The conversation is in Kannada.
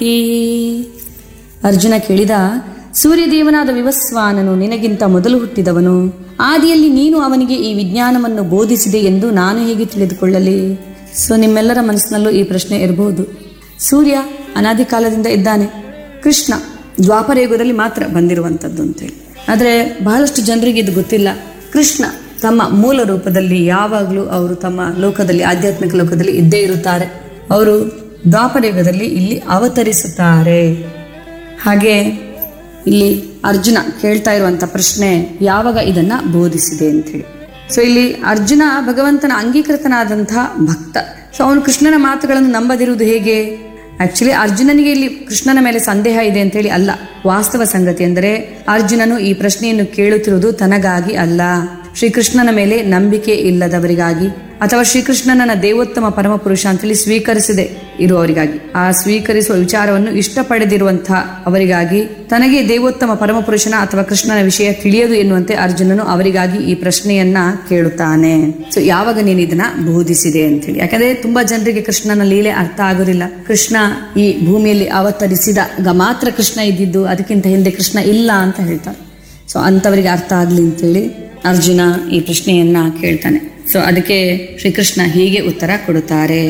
ಈ ಅರ್ಜುನ ಕೇಳಿದ ಸೂರ್ಯದೇವನಾದ ವಿವಸ್ವಾನನು ನಿನಗಿಂತ ಮೊದಲು ಹುಟ್ಟಿದವನು ಆದಿಯಲ್ಲಿ ನೀನು ಅವನಿಗೆ ಈ ವಿಜ್ಞಾನವನ್ನು ಬೋಧಿಸಿದೆ ಎಂದು ನಾನು ಹೇಗೆ ತಿಳಿದುಕೊಳ್ಳಲಿ ಸೊ ನಿಮ್ಮೆಲ್ಲರ ಮನಸ್ಸಿನಲ್ಲೂ ಈ ಪ್ರಶ್ನೆ ಇರಬಹುದು ಸೂರ್ಯ ಅನಾದಿ ಕಾಲದಿಂದ ಇದ್ದಾನೆ ಕೃಷ್ಣ ದ್ವಾಪರ ಯುಗದಲ್ಲಿ ಮಾತ್ರ ಬಂದಿರುವಂಥದ್ದು ಅಂತೇಳಿ ಆದರೆ ಬಹಳಷ್ಟು ಜನರಿಗೆ ಇದು ಗೊತ್ತಿಲ್ಲ ಕೃಷ್ಣ ತಮ್ಮ ಮೂಲ ರೂಪದಲ್ಲಿ ಯಾವಾಗಲೂ ಅವರು ತಮ್ಮ ಲೋಕದಲ್ಲಿ ಆಧ್ಯಾತ್ಮಿಕ ಲೋಕದಲ್ಲಿ ಇದ್ದೇ ಇರುತ್ತಾರೆ ಅವರು ದ್ವಾಪರ ಯುಗದಲ್ಲಿ ಇಲ್ಲಿ ಅವತರಿಸುತ್ತಾರೆ ಹಾಗೆ ಇಲ್ಲಿ ಅರ್ಜುನ ಕೇಳ್ತಾ ಇರುವಂತ ಪ್ರಶ್ನೆ ಯಾವಾಗ ಇದನ್ನ ಬೋಧಿಸಿದೆ ಅಂತ ಹೇಳಿ ಸೊ ಇಲ್ಲಿ ಅರ್ಜುನ ಭಗವಂತನ ಅಂಗೀಕೃತನಾದಂತಹ ಭಕ್ತ ಸೊ ಅವನು ಕೃಷ್ಣನ ಮಾತುಗಳನ್ನು ನಂಬದಿರುವುದು ಹೇಗೆ ಆಕ್ಚುಲಿ ಅರ್ಜುನನಿಗೆ ಇಲ್ಲಿ ಕೃಷ್ಣನ ಮೇಲೆ ಸಂದೇಹ ಇದೆ ಅಂತ ಹೇಳಿ ಅಲ್ಲ ವಾಸ್ತವ ಸಂಗತಿ ಎಂದರೆ ಅರ್ಜುನನು ಈ ಪ್ರಶ್ನೆಯನ್ನು ಕೇಳುತ್ತಿರುವುದು ತನಗಾಗಿ ಅಲ್ಲ ಶ್ರೀಕೃಷ್ಣನ ಮೇಲೆ ನಂಬಿಕೆ ಇಲ್ಲದವರಿಗಾಗಿ ಅಥವಾ ಶ್ರೀಕೃಷ್ಣನನ್ನ ದೇವೋತ್ತಮ ಪರಮ ಪುರುಷ ಅಂತೇಳಿ ಸ್ವೀಕರಿಸದೆ ಇರುವವರಿಗಾಗಿ ಆ ಸ್ವೀಕರಿಸುವ ವಿಚಾರವನ್ನು ಇಷ್ಟಪಡದಿರುವಂತಹ ಅವರಿಗಾಗಿ ತನಗೆ ದೇವೋತ್ತಮ ಪರಮ ಪುರುಷನ ಅಥವಾ ಕೃಷ್ಣನ ವಿಷಯ ತಿಳಿಯದು ಎನ್ನುವಂತೆ ಅರ್ಜುನನು ಅವರಿಗಾಗಿ ಈ ಪ್ರಶ್ನೆಯನ್ನ ಕೇಳುತ್ತಾನೆ ಸೊ ಯಾವಾಗ ನೀನು ಇದನ್ನ ಬೋಧಿಸಿದೆ ಅಂತ ಹೇಳಿ ಯಾಕಂದ್ರೆ ತುಂಬಾ ಜನರಿಗೆ ಕೃಷ್ಣನ ಲೀಲೆ ಅರ್ಥ ಆಗೋದಿಲ್ಲ ಕೃಷ್ಣ ಈ ಭೂಮಿಯಲ್ಲಿ ಅವತರಿಸಿದಾಗ ಮಾತ್ರ ಕೃಷ್ಣ ಇದ್ದಿದ್ದು ಅದಕ್ಕಿಂತ ಹಿಂದೆ ಕೃಷ್ಣ ಇಲ್ಲ ಅಂತ ಹೇಳ್ತಾರೆ ಸೊ ಅಂಥವರಿಗೆ ಅರ್ಥ ಆಗ್ಲಿ ಅಂತೇಳಿ ಅರ್ಜುನ ಈ ಪ್ರಶ್ನೆಯನ್ನ ಕೇಳ್ತಾನೆ ಸೊ ಅದಕ್ಕೆ ಶ್ರೀಕೃಷ್ಣ ಹೀಗೆ ಉತ್ತರ ಕೊಡುತ್ತಾರೆ